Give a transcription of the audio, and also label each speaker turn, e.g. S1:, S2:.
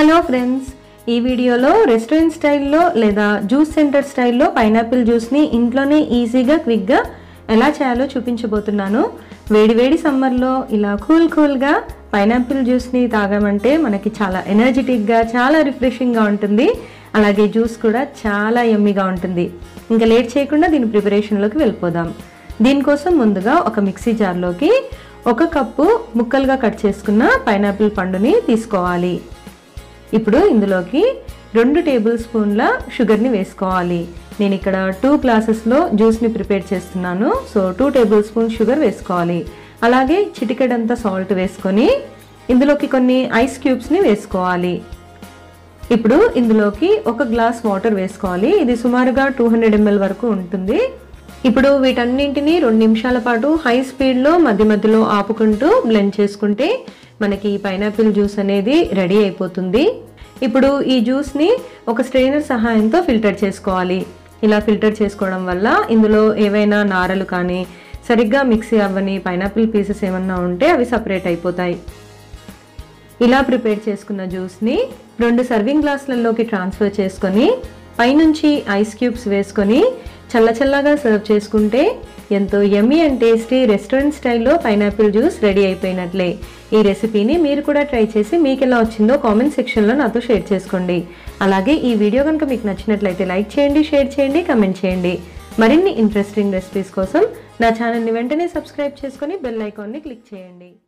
S1: hello friends ఈ వీడియోలో restaurant స్టైల్లో లేదా జ్యూస్ సెంటర్ స్టైల్లో పైనాపిల్ జ్యూస్ని ఇంట్లోనే ఈజీగా క్విక్గా ఎలా చేయాలో చూపించబోతున్నాను వేడివేడి సమ్మర్లో ఇలా కూల్ కూల్గా పైనాపిల్ జ్యూస్ని తాగామంటే మనకి చాలా ఎనర్జెటిక్గా చాలా రిఫ్రెషింగ్గా ఉంటుంది అలాగే జ్యూస్ కూడా చాలా యమ్మీగా ఉంటుంది ఇంకా లేట్ చేయకుండా దీని ప్రిపరేషన్లోకి వెళ్ళిపోదాం దీనికోసం ముందుగా ఒక మిక్సీ జార్లోకి ఒక కప్పు ముక్కలుగా కట్ చేసుకున్న పైనాపిల్ పండుని తీసుకోవాలి ఇప్పుడు ఇందులోకి రెండు టేబుల్ స్పూన్ల షుగర్ని వేసుకోవాలి నేను ఇక్కడ టూ గ్లాసెస్లో జ్యూస్ని ప్రిపేర్ చేస్తున్నాను so two table spoon sugar వేసుకోవాలి అలాగే చిటికెడంత సాల్ట్ వేసుకొని ఇందులోకి కొన్ని ఐస్ క్యూబ్స్ని వేసుకోవాలి ఇప్పుడు ఇందులోకి ఒక గ్లాస్ వాటర్ వేసుకోవాలి ఇది సుమారుగా టూ హండ్రెడ్ ఎంఎల్ వరకు ఉంటుంది ఇప్పుడు వీటన్నింటినీ రెండు నిమిషాల పాటు హై స్పీడ్లో మధ్య మధ్యలో ఆపుకుంటూ బ్లెండ్ చేసుకుంటే మనకి పైనాపిల్ జ్యూస్ అనేది రెడీ అయిపోతుంది ఇప్పుడు ఈ జ్యూస్ని ఒక స్ట్రెయినర్ సహాయంతో ఫిల్టర్ చేసుకోవాలి ఇలా ఫిల్టర్ చేసుకోవడం వల్ల ఇందులో ఏవైనా నారలు కానీ సరిగ్గా మిక్సీ అవ్వని పైనాపిల్ పీసెస్ ఏమన్నా ఉంటే అవి సపరేట్ అయిపోతాయి ఇలా ప్రిపేర్ చేసుకున్న జ్యూస్ని రెండు సర్వింగ్ గ్లాసులలోకి ట్రాన్స్ఫర్ చేసుకొని పైనుంచి ఐస్ క్యూబ్స్ వేసుకొని చల్లచల్లగా సర్వ్ చేసుకుంటే ఎంతో యమ్మీ అండ్ టేస్టీ రెస్టారెంట్ స్టైల్లో పైనాపిల్ జ్యూస్ రెడీ అయిపోయినట్లే ఈ రెసిపీని మీరు కూడా ట్రై చేసి మీకు ఎలా వచ్చిందో కామెంట్ సెక్షన్లో నాతో షేర్ చేసుకోండి అలాగే ఈ వీడియో కనుక మీకు నచ్చినట్లయితే లైక్ చేయండి షేర్ చేయండి కమెంట్ చేయండి మరిన్ని ఇంట్రెస్టింగ్ రెసిపీస్ కోసం నా ఛానల్ని వెంటనే సబ్స్క్రైబ్ చేసుకొని బెల్ ఐకాన్ని క్లిక్ చేయండి